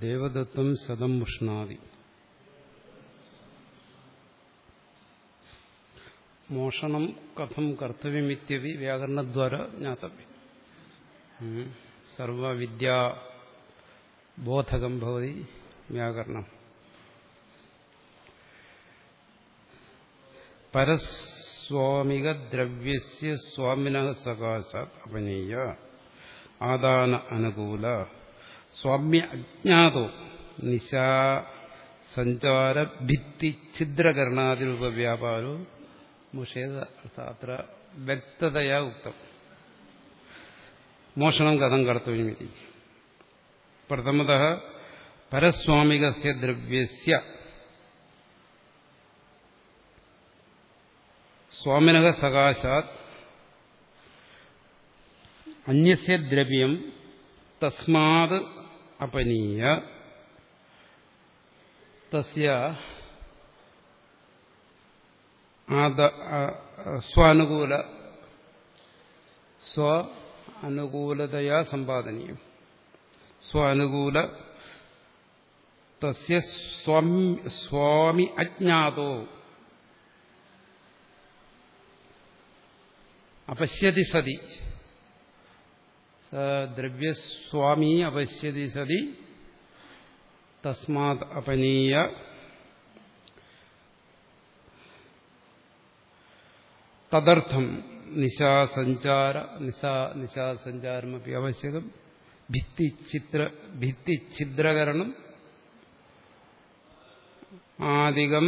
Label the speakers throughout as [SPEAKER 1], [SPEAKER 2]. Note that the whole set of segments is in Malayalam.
[SPEAKER 1] ദേവദത്തം ശതം ഉഷ്ണാദി മോഷണം കഥം കർത്തവ്യമിത്യവി വ്യാകരണദ്വാര ജ്ഞാതവ്യം സർവവിദ്യാ ബോധകം ഭവതി വ്യാകരണം പരസ്വാമികദ്രവ്യസ്യ സ്വാമിന സകാശാത് അപനീയ ആദാന അനുകൂല സ്വാമ്യ അജ്ഞാതോ നിശാ സഞ്ചാര ഭിത്തി ഛിദ്രകരണാതിരൂപ വ്യാപാരോ മുഷേദ അത്ര വ്യക്തതയാ ഉക്തം മോഷണം കഥം കർത്തവ്യമിതി പ്രഥമത പരസ്വാമികസ്യ ദ്രവ്യസ്യ സ്വാമിന സകാശാത് അന്യസ്യ ദ്രവ്യം തസ്മാത് അപനീയ തസ്യ സ്വാനുകൂല സ്വ അനുകൂലതയാ സമ്പാദനീയം സ്വാനുകൂല തസ്യ സ്വാമി അജ്ഞാതോ അപശ്യതി സതി ദ്രവ്യസ്വാമി അപശ്യതി സതി തസ്മാത് അപനീയ തദർത്ഥം നിശാസഞ്ചാര നിശാ നിശാസഞ്ചാരമപ്പി ആവശ്യകം ഭിത്തിച്ചിത്ര ഭിത്തിഛിദ്രകരണം ആദികം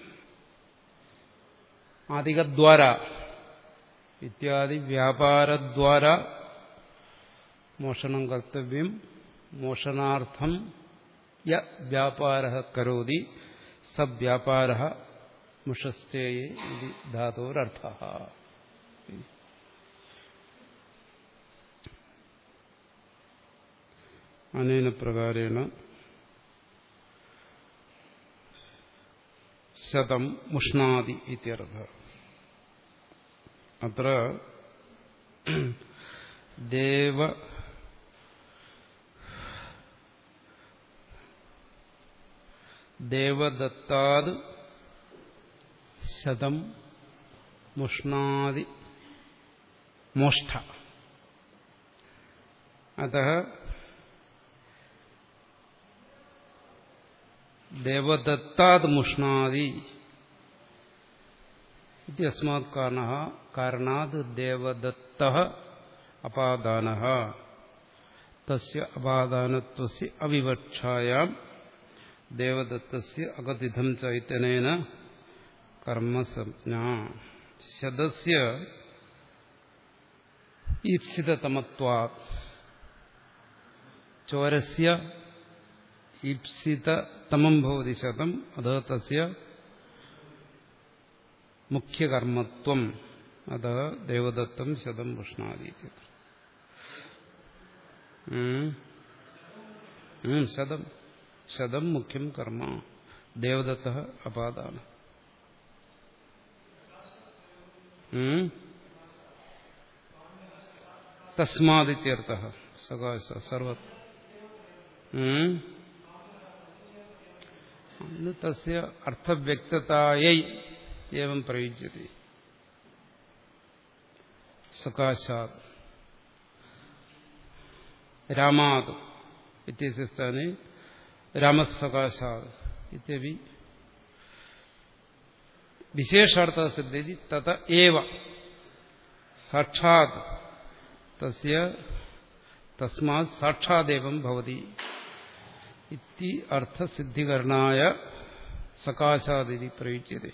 [SPEAKER 1] ആദികദ്വാര ഇത്യാദി വ്യാപാരദ്വാര മോഷണം കർത്തവ്യം മോഷണാർത്ഥം യ വ്യാപാര കരോതി സവ്യാപാര മുഷസ്തേയെ ഇത് ധാതോരർത്ഥ അനേന പ്രകാരേണ ശതം മുഷ്ണാദി ഇത്യർത്ഥ അത്ര ദേവ ദേവദത്താത് ശതം മുഷ്ണാദി മോഷ്ട അത ദേവദത്താത് മുഷ്ണാദി ഇത്യസ്മാത് കാരണ കാരണാത് ദേവദത്ത അപാദാന തസ്യ അപാദാനത്വസ്യ അവിവക്ഷായാം ദേവദത്തസ്യ അകതിഥം ചൈതനേന കർമ്മസംജ്ഞ ശതസ്യ ഈപ്സിതമത്വാ ചോരസ്യ ഈപ്സിതമം ഭവതി ശതം അത് തസ്യ മുഖ്യകർമ്മത്വം അത് ദേവദത്തം ശതം ഉഷ്ണാദി ശതം ശതം മുഖ്യം കർമ്മ ദേവദത്ത അപാദാന തസ്മാദിത്യർത്ഥ സകാശ സർവ തസ്യ അർത്ഥവ്യക്തതായൈ ഏവം പ്രയുജ്യത്തെ സകാശാത് രാമാത് ഇത്യസ്യ സ്ഥാനെ രാമസകാശാത് ഇത്യപി വിശേഷാർത്ഥ സിദ്ധ്യതി തത ഏവ സാക്ഷാത് തസ്യ തസ്മാത് സാക്ഷാദേവം ഭവതി ഇത്തി അർത്ഥസിദ്ധികരണായ സകാശാദിതി പ്രയുജ്യത്തെ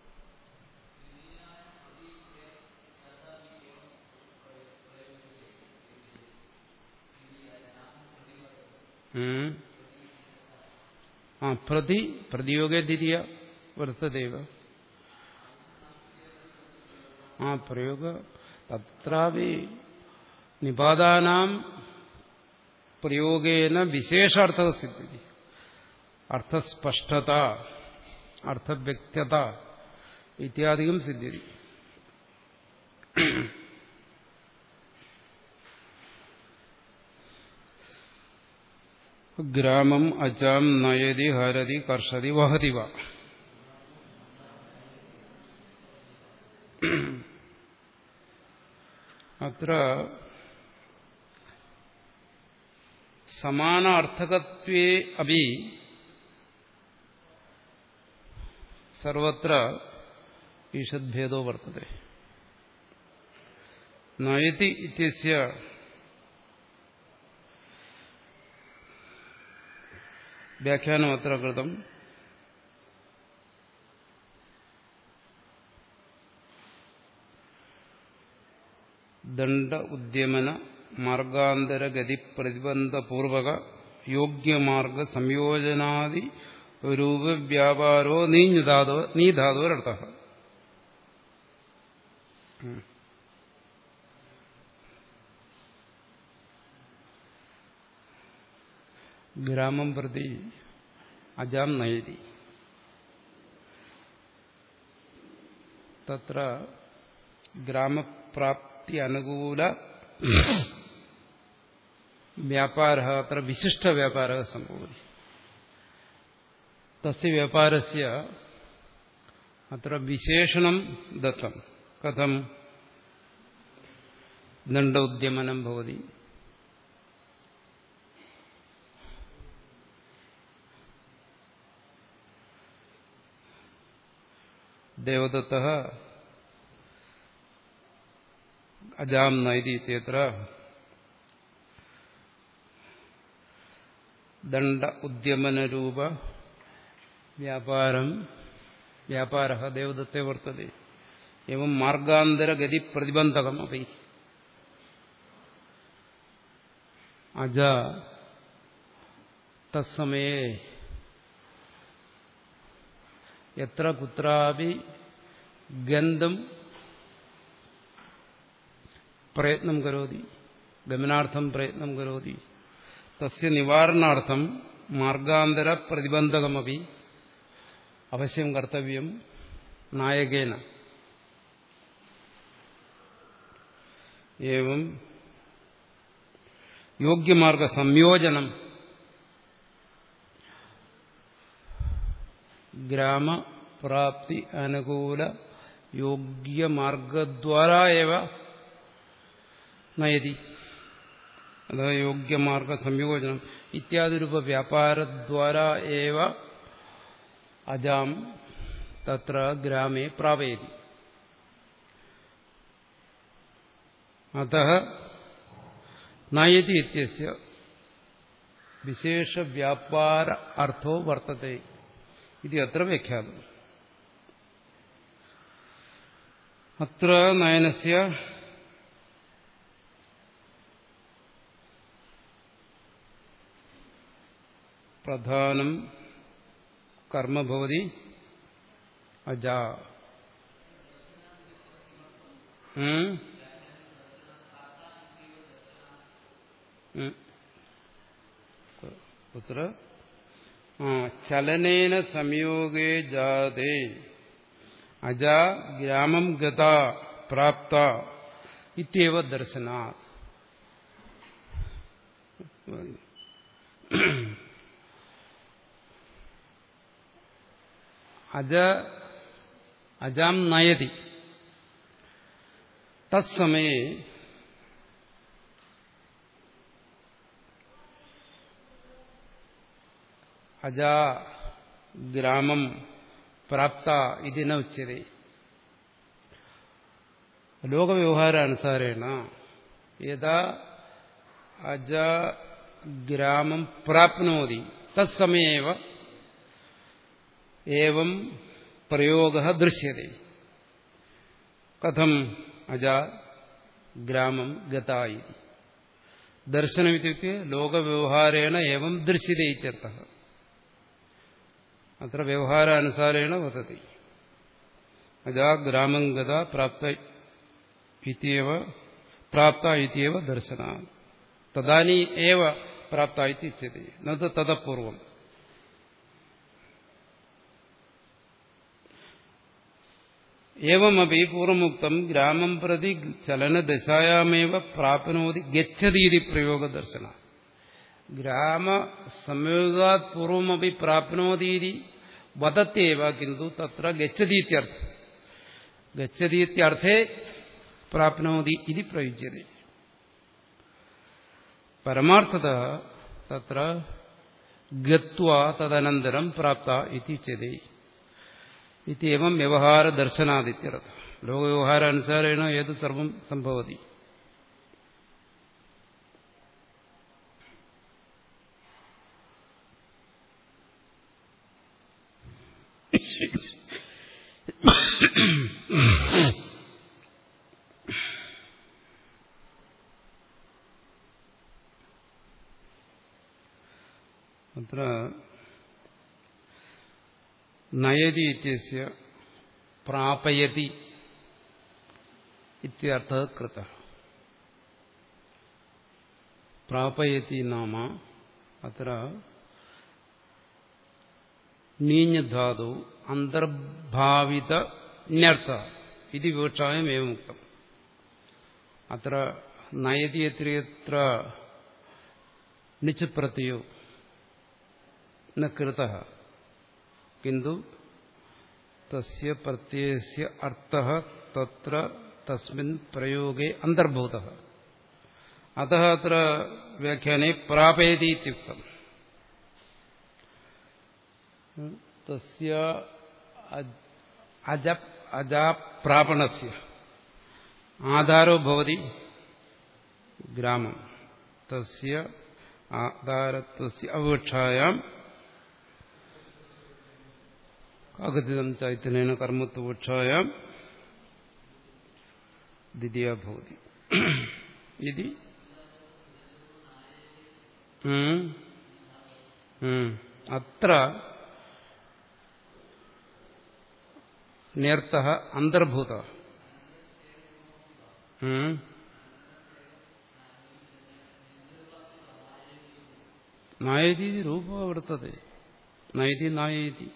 [SPEAKER 1] ആ പ്രതി പ്രതിയോഗേ ദ്വിതീയ വർത്തദേവ ആ പ്രയോഗ തത്രാവി നിപാതാനാം പ്രയോഗേന വിശേഷാർത്ഥ സിദ്ധി അർത്ഥസ്പഷ്ടത അർത്ഥവ്യക്തത ഇത്യാദികം സിദ്ധ്യതി ഗ്രാമം അജാം നയതി ഹരതി കർഷതി വഹതി വ അത്ര സമാനാർത്ഥകത്വേ അപി സർവത്ര ഈഷദ്ഭേദോ വർത്തത്തെ നയതി ഇത്യസ്യ വ്യാഖ്യാനം അത്ര കൃതം ദണ്ഡ ഉദ്യമന മാർഗാന്തരഗതി പ്രതിബന്ധപൂർവക യോഗ്യമാർഗ സംയോജനാദി രൂപവ്യാപാരോ നീഞ്ഞാതോ നീ ധാതോരർത്ഥ ഗ്രാമം പ്രതി അജാം നയതി തത്ര ഗ്രാമപ്രാപ്തി അനുകൂല വ്യാപാര അത്ര വിശിഷ്ട വ്യാപാര സംഭവതി തസ്യ വ്യാപാരസ്യ അത്ര വിശേഷണം ദത്തം കഥം ദണ്ഡ ഉദ്യമനം ഭവതി ദേവദത്ത അജാം നൈതി ഇത്യത്ര ദണ്ഡ ഉദ്യമനരൂപ വ്യാപാരം വ്യാപാര ദേവദത്തെ വർത്തത എവം മാർഗാന്തരഗതി പ്രതിബന്ധകം അപ്പി അജ തത്സമയെ എത്ര കുത്രാപി ഗന്ധം പ്രയത്നം കരോതി ഗമനാർത്ഥം പ്രയത്നം കരോതി തസ്യ നിവാരണാർത്ഥം മാർഗാന്തര പ്രതിബന്ധകമപി അവശ്യം കർത്തവ്യം നായകേന ഏവം യോഗ്യമാർഗ സംയോജനം ഗ്രാമപ്രാപ്തി അനുകൂല യോഗ്യമാർഗദ്വാരാ ഏവ നയതി അഥവാ യോഗ്യമാർഗ സംയോജനം ഇത്യാദിരൂപ വ്യാപാരദ്വാരാ ഏവ അജാം തത്ര ഗ്രാമേ പ്രാപയതി അത നയതി ഇത്യസ്യ വിശേഷ വ്യാപാര അർത്ഥോ വർത്തത്തെ ഇത് അത്ര വ്യാഖ്യാതം അത്ര നയനസ്യ പ്രധാനം കർമ്മ ഭവതി അജാ കുത്ര ചലനേന സംയോഗേ ജാതേ അജാ ഗ്രാമം ഗത പ്രാപ്ത ഇത്യവ ദർശനാ അജ അജാം നയതി തത്സമയെ അജാ ഗ്രാമം പ്രാപ്ത ഇതിന ഉച്ചതേ ലോകവ്യവഹാരാനുസാരേണ യഥാ അജ ഗ്രാമം പ്രാപ്നോതി തത്സമയേവ ഏവം പ്രയോഗ ദൃശ്യത്തെ കഥം അജ ഗ്രാമം ഗതായി ദർശനമിത്യുക്തെ ലോകവ്യവഹാരേണ ഏവം ദൃശ്യത്തെ ഇത്യർത്ഥ അത്ര വ്യവഹാരാനുസാരേണ വദതി അജാ ഗ്രാമം ഗത പ്രാപ്ത ഇത്യവ പ്രാപ്ത ഇത്യവ ദർശന തദാനി ഏവ പ്രാപ്ത ഇത്യുച്യത്തെ നത് തതപൂർവം ഏവമപി പൂർവമുക്തം ഗ്രാമം പ്രതി ചലനദശായാമേവ പ്രാപ്നോതി ഗച്ഛതീതി പ്രയോഗദർശന ഗ്രാമസംയോഗാത് പൂർവമപി പ്രാപ്നോതീതി വദത്യേവ കിന്തു തത്ര ഗച്ഛതീത്യർത്ഥ ഗച്ഛതീത്യർത്ഥേ പ്രാപ്നോതി ഇതി പ്രയുജ്യത പരമാർത്ഥത തത്ര ഗത്വ തദനന്തരം പ്രാപ്ത ഇതി ഉച്യത്തെ ഇത്യവം വ്യവഹാരദർശനാദിത്യർത്ഥ ലോകവ്യവഹാരാനുസാരേണ ഏത് സർവം സംഭവതി അത്ര നയതി ഇത്യസ്യ പ്രാപയതി ഇത്യർത്ഥ കൃത പ്രാപയതി നാമ അത്ര നീഞ്ഞധാതു അന്തർഭാവിത ന്യർത്ഥ ഇത് വിവക്ഷായം ഏവമുക്തം അത്ര നയതി എത്ര നിച്ചപ്രത്യോ ന കൃത കിന്തു തസ്യ പ്രത്യയസ്യ അർത്ഥഃ തത്ര തസ്മിൻ പ്രയോഗേ അന്തർഭൂത അത അത്ര വ്യാഖ്യാനെ പ്രാപയതി ഇത്യുക്തം തസ്യ അജ അജാപ്രാപണസ്യ ആധാരോ ഭവതി ഗ്രാമം തസ്യ ആധാരത്വസ്യ അപേക്ഷായാം അഗതിതം ചൈതന്യേന കർമ്മത്വപക്ഷായാം ദ്വിതീയ ഭവതി ഇത് അത്ര നേർത്ത അന്തർഭൂത നായതി രൂപ വർത്തതെ നയതി നായതി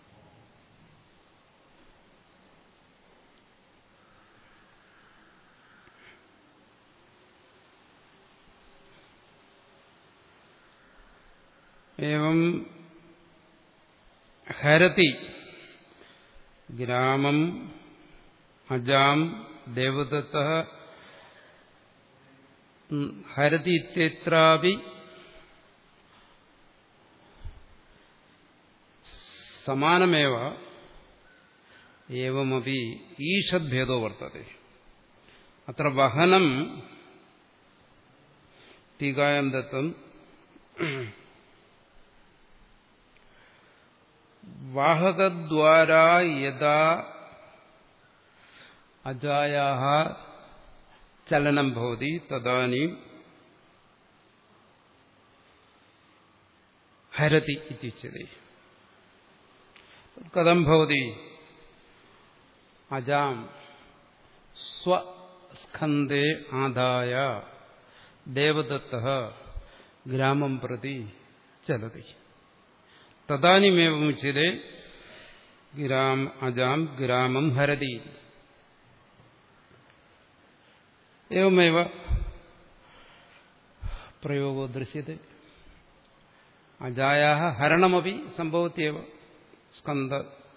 [SPEAKER 1] एवं हरति ग्रामम् अजाम् देवदत्तः हरति इत्यत्रापि समानमेव एवमपि ईषद्भेदो वर्तते अत्र वहनं टीकायां दत्तं വാഹകദ്വാരാ യഥാ അജായാ ചലനം ഭവതി തദാനീം ഹരതി ഇത്യുച്യത്തെ കഥം ഭവതി അജാം സ്വസ്കന്ധേ ആദായ ദേവദത്ത ഗ്രാമം പ്രതി ചലതി തദാനിമേവമുച്യത്തെ ഗ്രാം അജാം ഗ്രാമം ഹരതി एवमेव प्रयोगो दृश्यते अजायाः हरणमपि सम्भवत्येव स्कन्द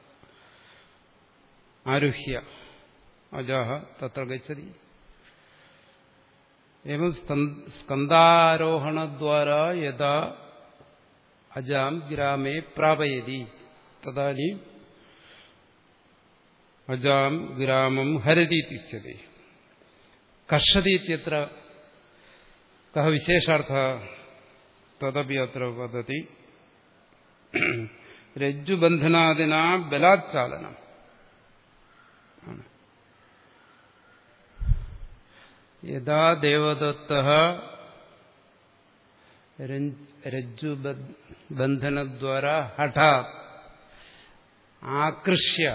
[SPEAKER 1] आरुह्य अजाः तत्र गच्छति एवं स्कन्दारोहणद्वारा यदा अजां ग्रामे प्रापयति तदानीम् अजां ग्रामं हरति इत्युच्यते കർഷതി ഇത്യത്ര കഹ വിശേഷാർത്ഥ തദപി അത്ര വദതി രജ്ജുബന്ധനാദിന ബലാച്ചാലനം യഥാ ദേവദത്ത രജ്ജുബന്ധനദ്വാര ഹഠാ ആകൃഷ്യ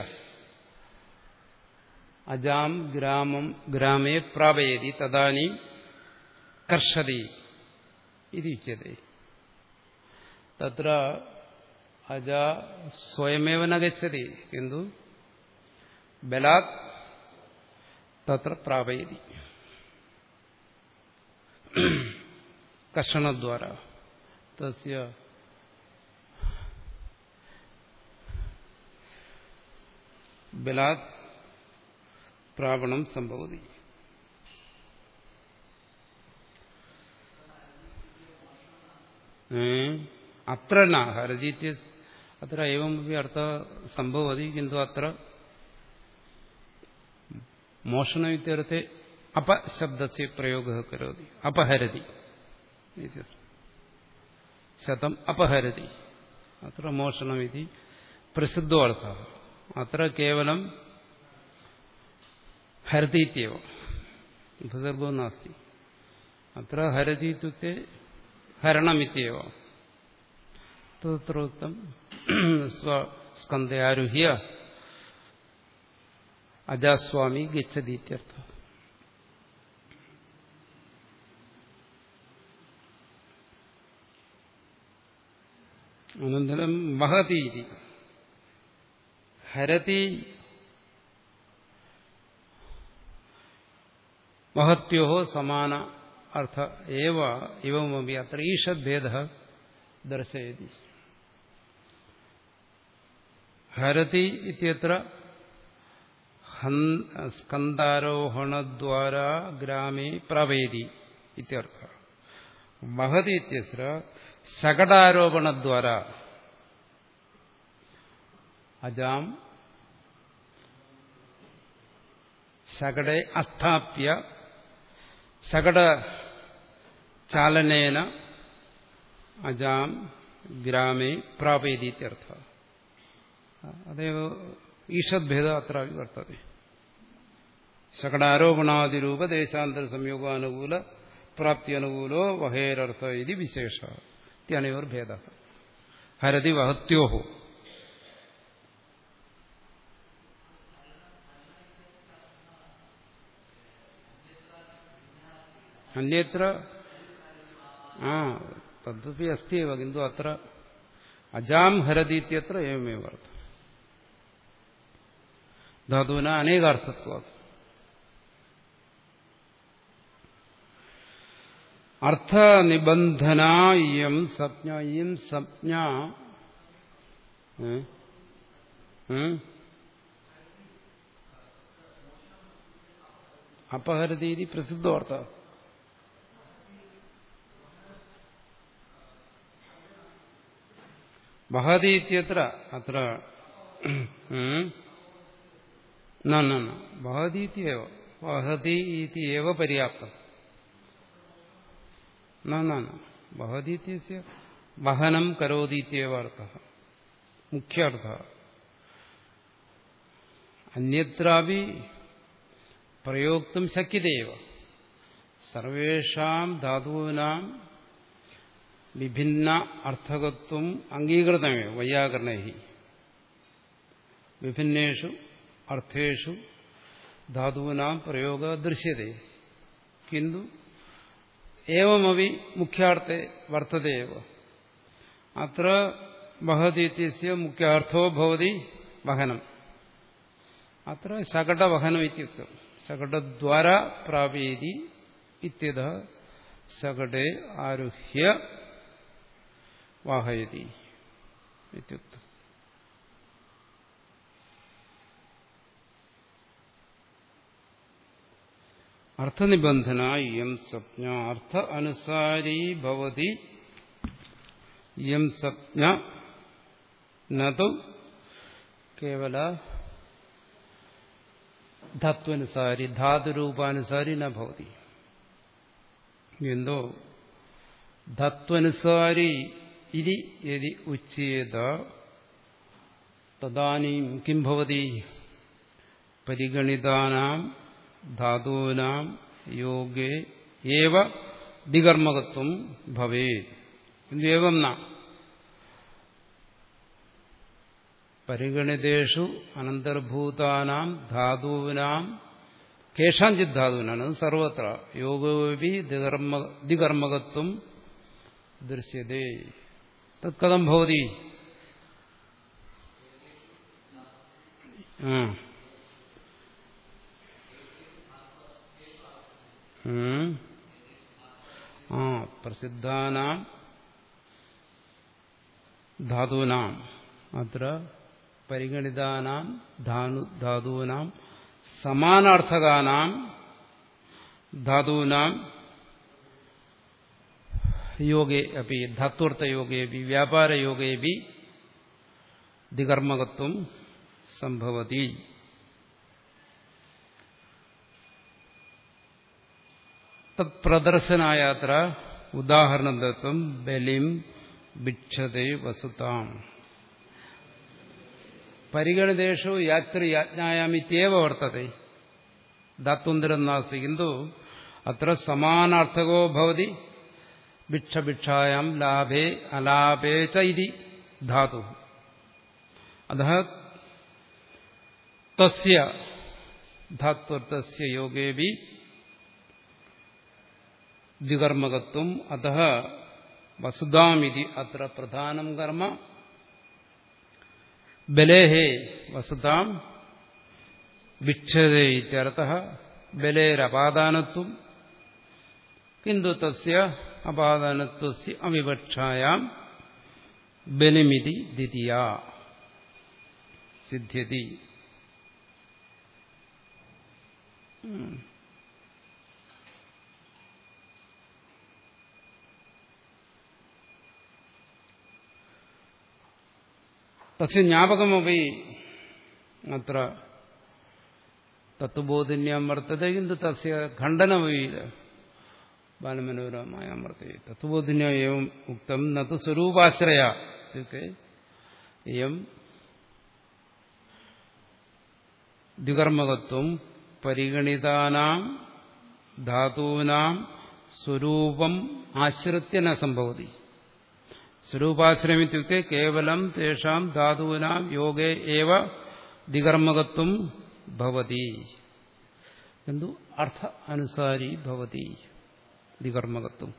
[SPEAKER 1] അജാം ഗ്രാമം ഗ്രാമേ പ്രാപയതി തദാനി കർഷതി ഇത് ഉച്യത്തെ തത്ര അജ സ്വയമേവ ന ഗച്ഛതി കിന്തു ബലാത് തത്ര പ്രാപയതി കർഷണദ്വാര തസ്യ ബലാത് പ്രാപണം സംഭവതി അത്ര ന ഹരതീത്യ അത്ര एवमपि अर्थ सम्भवति किन्तु अत्र मोषण इत्यर्थे अपशब्दस्य प्रयोगः करोति अपहरति शतम् अपहरति अत्र मोषणमिति प्रसिद्धो अर्थः अत्र केवलं हरति इत्येव उपसर्गो नास्ति अत्र हरति इत्युक्ते हरणमित्येव तदुत्तरोक्तं स्वस्कन्धे आरुह्य अजास्वामी गच्छति इत्यर्थः अनन्तरं वहति इति हरति महत्योः समान अर्थ एव एवमपि अत्र ईषद्भेदः दर्शयति हरति इत्यत्र स्कन्दारोहणद्वारा ग्रामे प्रवेदि इत्यर्थः वहति इत्यत्र शकटारोपणद्वारा अजाम् शकटे अस्थाप्य शकटचालनेन अजाम् ग्रामे प्रापयति इत्यर्थः अतएव ईषद्भेदः अत्रापि वर्तते शकटारोपणादिरूप देशान्तरसंयोगानुकूल प्राप्त्यनुकूलो वहेरर्थ इति विशेषः इत्यनयोर्भेदः हरति वहत्योः अन्यत्र तदपि अस्ति एव किन्तु अत्र अजां हरति इत्यत्र एवमेव अर्थः धातुना अनेकार्थत्वात् അർത്ഥനിബന്ധന ഇയം സപ്ഞ ഇയം സപ്ഞ അപഹരതി പ്രസിദ്ധോർത്ഥ വഹതി ഇത്യത്ര അത്ര न न न वहति इत्येव वहति इति एव पर्याप्तम् न न न वहति इत्यस्य वहनं करोति इत्येव अर्थः मुख्यार्थः अन्यत्रापि प्रयोक्तुं शक्यते एव सर्वेषां धातूनां विभिन्न अर्थकत्वम् अङ्गीकृतमेव वैयाकरणैः विभिन्नेषु अर्थेषु धातूनां प्रयोगः दृश्यते किन्तु एवमपि मुख्यार्थे वर्तते एव अत्र वहति इत्यस्य मुख्यार्थो भवति वहनम् अत्र शकटवहनम् इत्युक्तं शकटद्वारा प्रापयति इत्यतः शकटे आरुह्य वाहयति इत्युक्तम् അർത്ഥനിബന്ധന ഇയം സപ്ഞ അർത്ഥ അനുസാരി ഭവതി ഇയം സപ്ഞ നതു കേവല ധത്വനുസാരി ധാതുരൂപാനുസാരി ന ഭവതി എന്തോ ധത്വനുസാരി ഇതി യതി ഉച്ചേത തദാനീം കിം ഭവതി പരിഗണിതാനാം ധാതൂനാം യോഗേ ഏവ ദികർമ്മകത്വം ഭവേ ഏവം ന പരിഗണിതേഷു അനന്തർഭൂതാനാം ധാതൂനാം കേഷാഞ്ചിത് ധാതുവിനാണ് അത് സർവത്ര യോഗോപി ദികർമ്മകത്വം ദൃശ്യതേ തത്കഥം ഭവതി ആ ആ പ്രസിദ്ധാനാം ധാതൂനാം അത്ര പരിഗണിതാനാം ധാതു ധാതൂനാം സമാനാർത്ഥകാനാം ധാതൂനാം യോഗേ അപ്പി ധാത്വർത്ഥയോഗേ അപ്പി വ്യാപാരയോഗേ അപ്പി ദികർമ്മകത്വം സംഭവതി തത്പ്രദർശനായ അത്ര ഉദാഹരണം ദത്വം ബലിം ഭിക്ഷതേ വസുതാം പരിഗണിതേഷു യാത്രി യാജ്ഞായാമിത്യേവ വർത്തത്തെ ധാത്വന്തരം നാസ്തി കിന്തു അത്ര സമാനാർത്ഥകോ ഭവതി ഭിക്ഷഭിക്ഷായാം ലാഭേ അലാഭേ ച ഇതി ധാതു അത തസ്യ ധാത്വർത്ഥസ്യ യോഗേവി ദ്വികർമ്മകത്വം അത വസുധാമിതി അത്ര പ്രധാനം കർമ്മ ബലേഹേ വസുതാം ഭിക്ഷതേ ഇത്യർത്ഥ ബലേരപാദാനത്വം കിന്തു തസ്യ അപാദാനത്വസ്യ അവിവക്ഷായാം ബലിമിതി ദ്വിതീയ സിദ്ധ്യതി തസ്യ ജ്ഞാപകമപി അത്ര തത്വബോധിന്യാം വർത്തത കിന്തു തസ്യ ഖണ്ഡനമപി ബാലമനോരമായാം വർത്തते തത്വബോധിന്യ एवं ഉക്തം നതു സ്വരൂപാശ്രയ ഇത്യുക്തെ ഇയം ദ്വികർമ്മകത്വം പരിഗണിതാനാം ധാതൂനാം സ്വരൂപം ആശ്രിത്യ ന സംഭവതി സ്വരൂപാശ്രയമിത്യുക്തെ കേവലം തേഷാം ധാതൂനാം യോഗേ ഏവ ദ്വികർമ്മകത്വം ഭവതി എന്തു അർത്ഥ അനുസാരി ഭവതി ദ്വികർമ്മകത്വം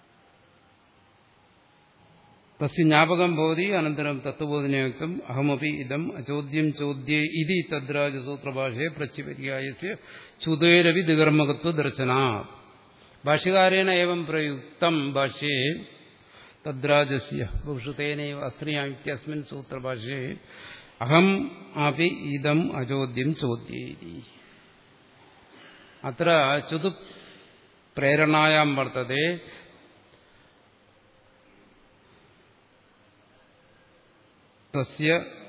[SPEAKER 1] തസ്യ ജ്ഞാപകം ഭവതി അനന്തരം തത്വബോധനയുക്തം അഹമപി ഇതം അചോദ്യം ചോദ്യേ ഇതി തദ്രാജസൂത്രഭാഷയെ പ്രച്യപര്യായസ്യ ചുതേരവി ദ്വികർമ്മകത്വ ദർശന ഭാഷ്യകാരേണ ഏവം പ്രയുക്തം ഭാഷ്യേ തദ്രാജസ്യ ഭൂഷുതേനൈവ അസ്ത്രീയാമിത്യസ്മിൻ സൂത്രഭാഷേ അഹം അപി ഇതം അചോദ്യം ചോദ്യേരി അത്ര ചുതു പ്രേരണായാം വർത്തത്തെ തസ്യ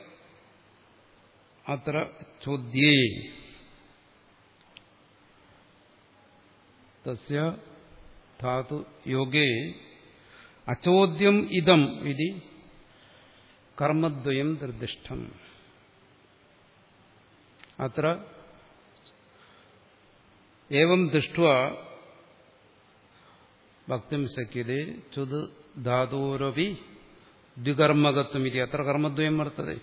[SPEAKER 1] അത്ര ചോദ്യേ തസ്യ ധാതു യോഗേ അചോദ്യം ഇതം ഇതി കർമ്മദ്വയം നിർദ്ദിഷ്ടം അത്ര ഏവം ദൃഷ്ട ഭക്തിം ശക്യതേ ചുത് ധാതോരപി ദ്വികർമ്മകത്വം ഇതി അത്ര കർമ്മദ്വയം വർത്തതെ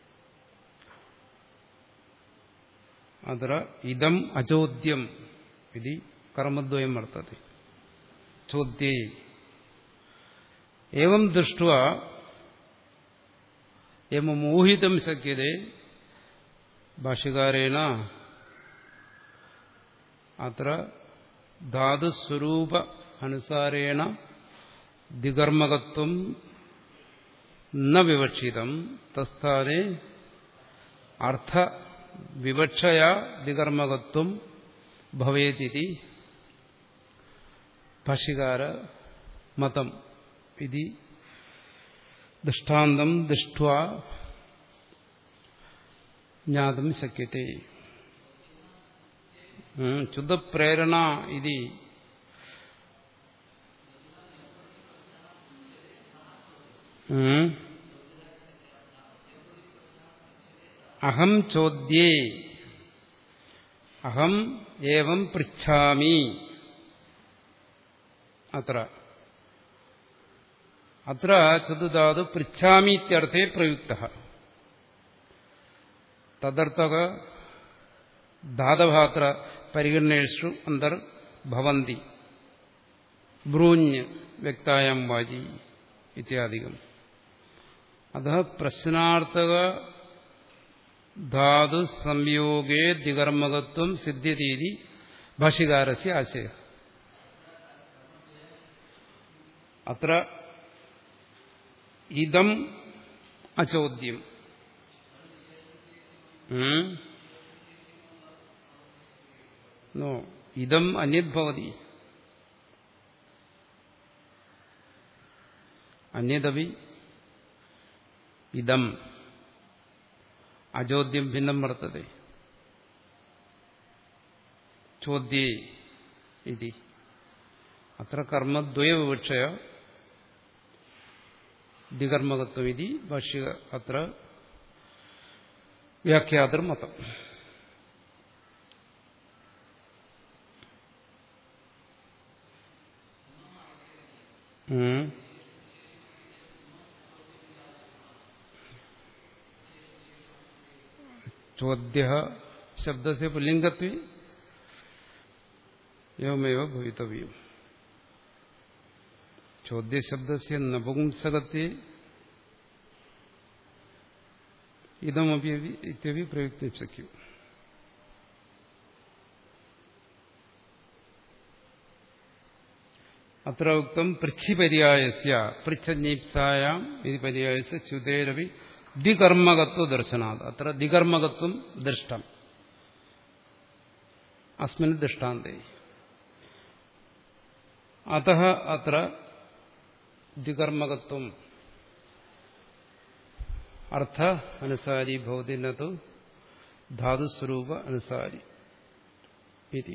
[SPEAKER 1] അത്ര ഇതം അചോദ്യം ഇതി കർമ്മദ്വയം വർത്തതെ ചോദ്യേ ഏവം ദൃഷ്ട എമോഹിതം ശക്യതേ ഭാഷ്യകാരേണ അത്ര ധാതുസ്വരൂപ അനുസാരേണ ദ്വികർമ്മകത്വം ന വിവക്ഷിതം തസ്ഥാനെ അർത്ഥ വിവക്ഷയാ ദ്വികർമ്മകത്വം ഭവേതി ഭാഷ്യകാര മതം ഇതി ദൃഷ്ടാന്തം ദൃഷ്ട്വാ ജ്ഞാതം ശക്യത്തെ ചുതപ്രേരണ ഇതി അഹം ചോദ്യേ അഹം ഏവം പൃച്ഛാമി അത്ര അത്ര ചതുധാതു പൃച്ഛാമി ഇത്യർത്ഥേ പ്രയുക്ത തദർത്ഥക ധാതഭാത്ര പരിഗണനേഷു അന്തർ ഭവന്തി ബ്രൂഞ്ഞ് വ്യക്തായം വാചി ഇത്യാദികം അത പ്രശ്നാർത്ഥക ധാതു സംയോഗേ ദ്വികർമ്മകത്വം സിദ്ധ്യതീതി ഭാഷ്യകാരസ്യ ആശയ അത്ര ഇതം അചോദ്യം ഉം? നോ ഇതം അന്യത് ഭവതി അന്യതപി ഇതം അചോദ്യം ഭിന്നം വർത്തതെ ചോദ്യേ ഇതി അത്ര കർമ്മദ്വയവിവക്ഷയ ദ്വികർമ്മകത്വം ഇതി ഭാഷ്യ അത്ര വ്യാഖ്യാതൃ മതം ഉം. ചോദ്യ ശബ്ദസ്യ പുല്ലിംഗത്വേ എവമേവ ഭവിതവ്യം ചോദ്യശബ്ദസ്യ നപുംസകത്വേ ഇതമപി ഇത്യപി പ്രയുക്തി ശക്യം അത്ര ഉക്തം പൃച്ഛിപര്യായസ്യ പൃച്ഛനീപ്സായാം ഇത് പര്യായസ്യ ച്യുതേരവി ദ്വികർമ്മകത്വ ദർശനാത് അത്ര ദ്വികർമ്മകത്വം ദൃഷ്ടം അസ്മിൻ ദൃഷ്ടാന്തേ അത അത്ര ദ്വികർമ്മകത്വം അർത്ഥ അനുസാരി ഭവതി നു ധാതുസ്വരൂപ അനുസാരി ഇതി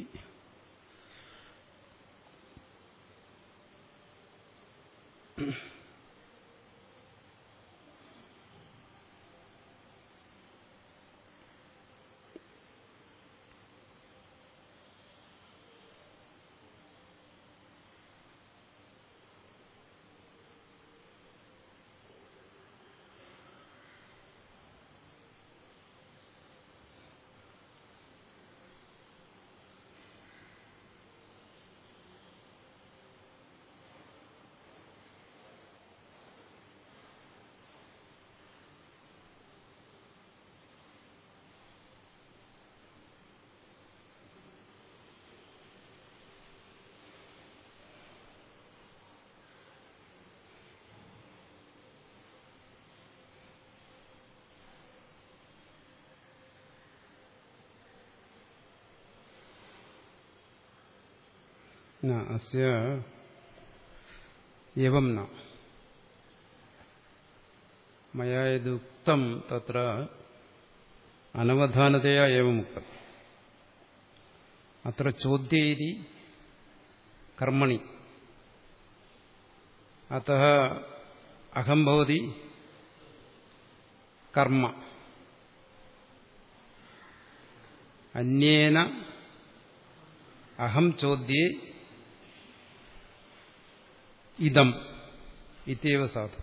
[SPEAKER 1] न अस्य एवं न मया यदुक्तं तत्र अनवधानतया एवमुक्तम् अत्र चोद्ये इति कर्मणि अतः अहं भवति कर्म अन्येन अहं चोद्ये ഇതം ഇത്യവ സാധു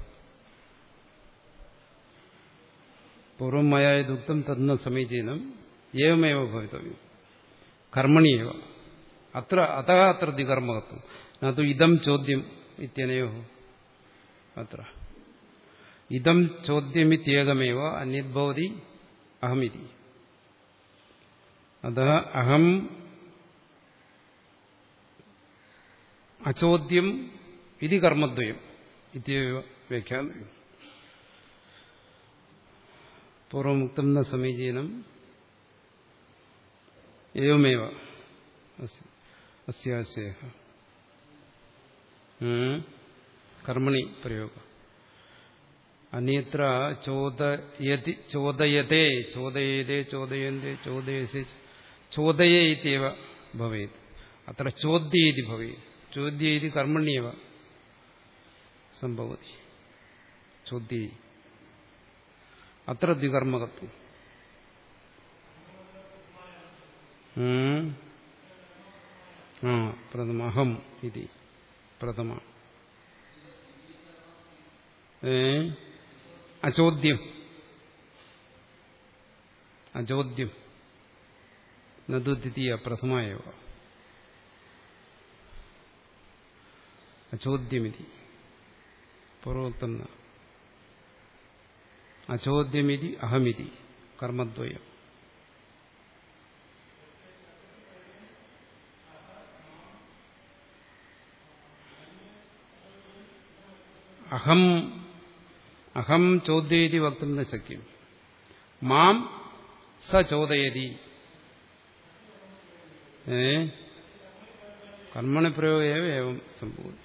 [SPEAKER 1] പൂർവം മയാ ദുക്തം തന്ന സമീചീനം ഏവമേവ ഭവിതവ്യം കർമ്മണിയേവ അത്ര അത അത്ര ദ്വികർമ്മകത്വം നു ഇതം ചോദ്യം ഇത്യനയോ അത്ര ഇതം ചോദ്യമിത്യേകമേവ അന്യദ്ഭവതി അഹമിതി അത അഹം അചോദ്യം ഇത് കർമ്മദ്വയം ഇത്യവ വ്യാഖ്യാനം പൂർവമുക്തം ന സമീചീനം एवमेव अस्याशय कर्मणि प्रयोग अन्यत्र चोदयति चोदयते चोदयते चोदयन्ते चोदयसि चोदये इत्येव भवेत् अत्र चोद्ये इति भवेत् चोद्ये इति कर्मण्येव सम्भवति चोद्ये अत्र द्विकर्मकत्वम् പ്രഥമ അഹം ഇതി പ്രഥമ അചോദ്യം അചോദ്യം നു ദ്വിതീയ പ്രഥമ ഏവ അചോദ്യമിതി പൂർവോക്തം അചോദ്യമിതി അഹമിതി കർമ്മദ്വയം അഹം അഹം ചോദ്യേതി വക്തും ന ശക്യം മാം സ ചോദയതി ഏ കർമ്മണി പ്രയോഗേവ ഏവം സംഭവതി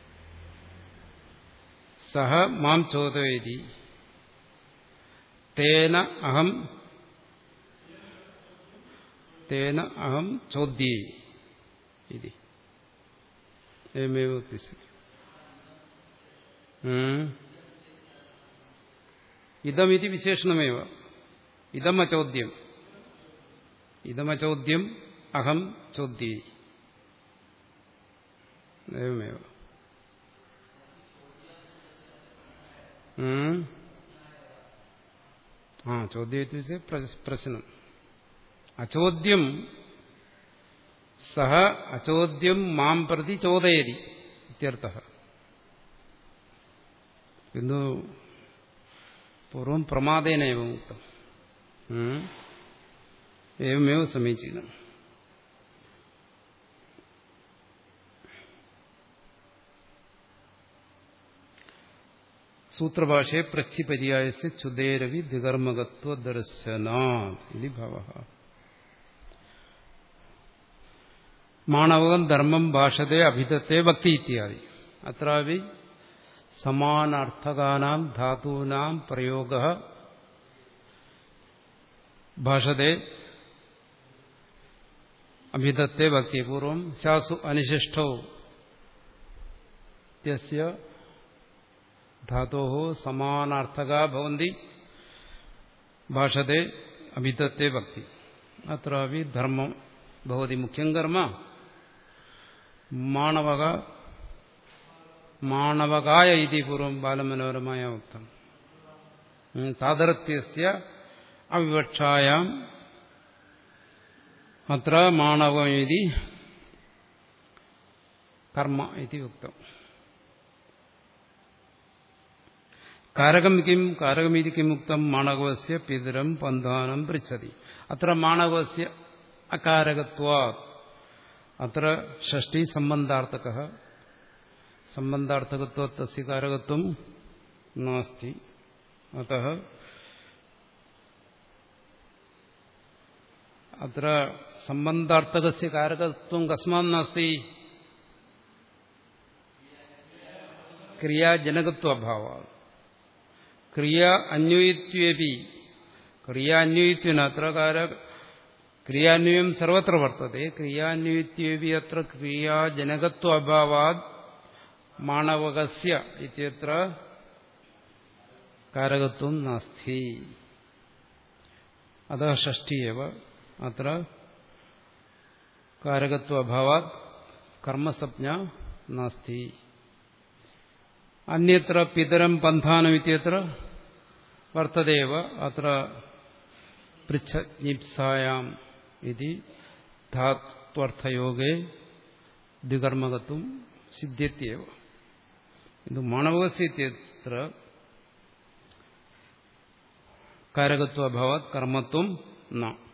[SPEAKER 1] സഹ മാം ചോദയതി തേന അഹം തേന അഹം ചോദ്യേ ഇതി ഏമേവ ഉദ്ദേശിക്കും ഇതമിതി വിശേഷണമേവ ഇതമചോദ്യം ഇതമചോദ്യം അഹം ചോദ്യേ एवमेव ആ ചോദ്യം ഇത്യുക്തെ പ്രശ്നം അചോദ്യം സഹ അചോദ്യം മാം പ്രതി ചോദയതി ഇത്യർത്ഥ കിന്തു പൂർവം പ്രമാദേനേവ ഉക്തം एवमेव समीचीनम् സൂത്രഭാഷയെ പ്രച്ഛിപര്യായസ് ചുദേരവി ദികർമ്മകത്വ ദർശനാത് ഇതി ഭവ മാണവകം ധർമ്മം ഭാഷത്തെ അഭിധത്തെ ഭക്തി ഇത്യാദി അത്രാവി സമാനാർത്ഥകാനാം ധാതൂനാം പ്രയോഗ ഭാഷത്തെ അഭിധത്തെ ഭക്തി പൂർവം ശാസു അനിശിഷ്ടോ ധാതോ സമാനാർത്ഥക ഭവന്തി ഭാഷത്തെ അഭിധത്തെ ഭക്തി അത്രാവി ധർമ്മം ഭവതി മുഖ്യം കർമ്മ മാണവക മാണവകായ ഇതി പൂർവം ബാലമനോരമായ ഉക്തം താതരത്യസ്യ അവിവക്ഷായാം അത്ര മാണവമിതി കർമ്മ ഇതി ഉക്തം കാരകം കിം കാരകമിതി കിമുക്തം മാണവസ്യ പിതരം പന്ഥാനം പൃച്ഛതി അത്ര മാണവസ്യ അകാരകത്വാ അത്ര ഷഷ്ടി സംബന്ധാർത്ഥക സംബന്ധാർത്ഥകത്വ തസ്യ കാരകത്വം നാസ്തി അത അത്ര സംബന്ധാർത്ഥകസ്യ കാരകത്വം കസ്മാത് നാസ്തി ക്രിയാജനകത്വഭാവാണ് ക്രിയ അന്വയിത്വേപി ക്രിയാന്വയിത്വന അത്ര കാര ക്രിയാന്വയം സർവത്ര വർത്തത്തെ ക്രിയാന്വയിത്വേപി അത്ര ക്രിയാജനകത്വ അഭാവാത് മാണവകസ്യ ഇത്യത്ര കാരകത്വം നാസ്തി അത ഷഷ്ടിയവ അത്ര കാരകത്വ അഭാവാത് കർമ്മസജ്ഞ നാസ്തി അന്യത്ര പിതരം പന്ഥാനം ഇത്യത്ര വർത്തതേവ അത്ര പൃച്ഛനിപ്സായാം ഇതി ധാത്വർത്ഥയോഗേ ദ്വികർമ്മകത്വം സിദ്ധ്യത്യവ ഇത് മാണവകസ്യത്യത്ര കാരകത്വ അഭാവാത് കർമ്മത്വം ന